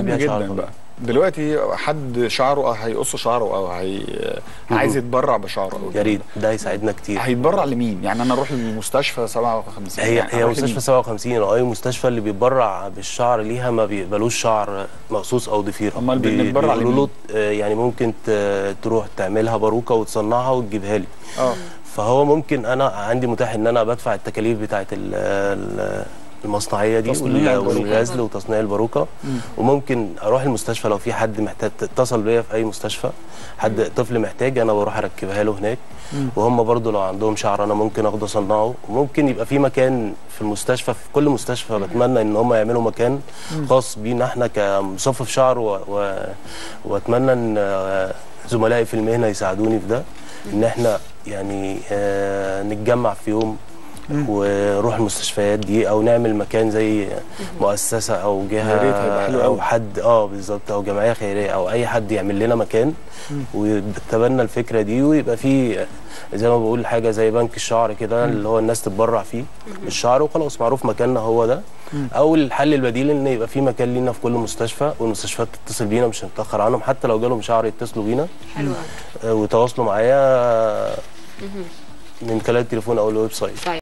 بيها شعر جدا طبيعي. بقى دلوقتي حد شعره هيقص شعره او هي عايز يتبرع بشعره أو يا ريت ده يساعدنا كتير هيتبرع لمين؟ يعني انا اروح للمستشفى 57 هي يعني هي أروح مستشفى لمين؟ 57 او اي مستشفى اللي بيتبرع بالشعر ليها ما بيقبلوش شعر مقصوص او ضفيره أمال بي- بنتبرع بيقولوا لمين؟ له آه، يعني ممكن ت- تروح تعملها باروكه وتصنعها وتجيبها لي اه فهو ممكن انا عندي متاح ان انا بدفع التكاليف بتاعه ال- ال- المصنعيه دي تصنيع وال- الباروكة. والغزل وتصنيع الباروكه وممكن اروح المستشفى لو في حد محتاج اتصل بيا في اي مستشفى حد طفل محتاج انا بروح اركبها له هناك وهم برضو لو عندهم شعر انا ممكن اخده اصنعه وممكن يبقى في مكان في المستشفى في كل مستشفى بتمنى ان هم يعملوا مكان خاص بينا احنا كمصفف شعر و... و... واتمنى ان آه، زملائي في المهنه يساعدوني في ده ان احنا يعني آه، نتجمع في يوم ونروح المستشفيات دي او نعمل مكان زي مؤسسه او جهه يا ريت هيبقى حلو او قوي. حد اه بالظبط او جمعيه خيريه او اي حد يعمل لنا مكان ويتبنى الفكره دي ويبقى في زي ما بقول حاجه زي بنك الشعر كده اللي هو الناس تتبرع فيه بالشعر وخلاص معروف مكاننا هو ده او الحل البديل ان يبقى في مكان لينا في كل مستشفى والمستشفيات تتصل بينا مش هنتاخر عنهم حتى لو جالهم شعر يتصلوا بينا حلو آه، ويتواصلوا معايا من خلال التليفون او الويب سايت طيب